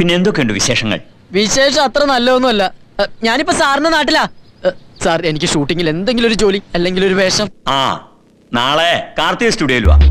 പിന്നെ എന്തൊക്കെയുണ്ട് വിശേഷങ്ങൾ വിശേഷം അത്ര നല്ലതൊന്നുമല്ല അ, ഞാനിപ്പോ സാറിന്റെ നാട്ടിലാ അ, സാർ എനിക്ക് ഷൂട്ടിങ്ങിൽ എന്തെങ്കിലും ഒരു ജോലി അല്ലെങ്കിൽ ഒരു വേഷം ആ നാളെ കാർത്തിക സ്റ്റുഡിയോയിൽ വാ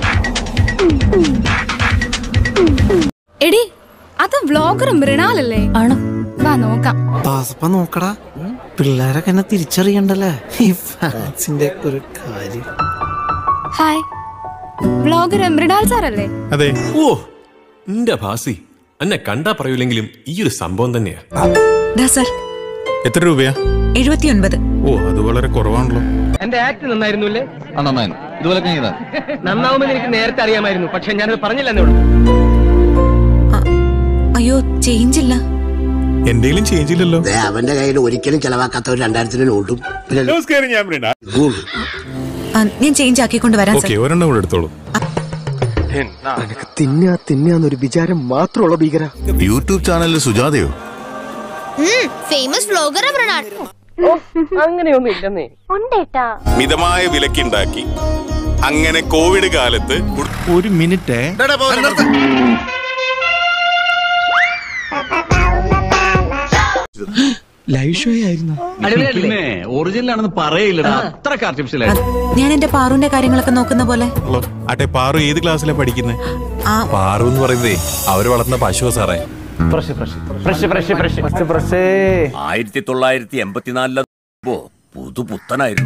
എടി അത് വ്ളോഗർ മൃണാലല്ലേ ആണോ വാ നോക്കാം ദാസപ്പ നോക്കടാ പിള്ളേരൊക്കെ എന്നെ തിരിച്ചറിയണ്ടല്ലേ ഈ ഫാൻസിന്റെ ഒരു കാര്യം ഹായ് വ്ളോഗർ മൃണാൽ സാറല്ലേ അതെ ഓ എന്റെ ഭാസി എന്നെ കണ്ടാ പറയൂലെങ്കിലും ഈ ഒരു സംഭവം തന്നെയാ ദാ സർ എത്ര രൂപയാ എഴുപത്തിയൊൻപത് ഓ അത് വളരെ കുറവാണല്ലോ എന്റെ ആക്ട് നന്നായിരുന്നു അല്ലേ ഇതുപോലെ നന്നാവുമെന്ന് എനിക്ക് നേരത്തെ അറിയാമായിരുന്നു പക്ഷെ ഞാനത് പറഞ്ഞില്ലെന്നേ ഉള്ളൂ അയ്യോ ചേഞ്ച് ഇല്ല എന്തെങ്കിലും ചേഞ്ച് ഇല്ലല്ലോ അവന്റെ കയ്യിൽ ഒരിക്കലും ചെലവാക്കാത്ത ഒരു രണ്ടായിരത്തിന് നോട്ടും പിന്നെ നമസ്കാരം ഞാൻ മൃണ ആ, ഞാൻ ചേഞ്ച് ആക്കിക്കൊണ്ട് വരാം സർ ഓക്കെ ഒരെണ്ണം കൂടെ എടുത്തോളൂ തിന്നാ തിന്നാന്നൊരു വിചാരം മാത്രമുള്ള ഭീകര യൂട്യൂബ് ചാനലിൽ സുജാതയോ ഫേമസ് വ്ളോഗർ മൃണാൽ അങ്ങനെയൊന്നും ഇല്ലെന്നേ മിതമായ വിലക്കുണ്ടാക്കി അങ്ങനെ കോവിഡ് കാലത്ത് ഒരു മിനിറ്റ് ലൈവ് ഷോ ആയിരുന്നു ഒറിജിനൽ ആണെന്ന് പറയില്ലടാ അത്രക്ക് ആർട്ടിഫിഷ്യൽ ആ, ഞാൻ എന്റെ പാറുവിന്റെ കാര്യങ്ങളൊക്കെ നോക്കുന്ന പോലെ ആട്ടെ പാറു ഏത് ക്ലാസ്സിലാണ് പഠിക്കുന്നത് ആ പാറു എന്ന് പറയുന്നതേ അവര് വളർത്തുന്ന പശുവ സാറേ ആയിരത്തി തൊള്ളായിരത്തി എൺപത്തിനാലിലെ പുതു പുത്തനായിരുന്നു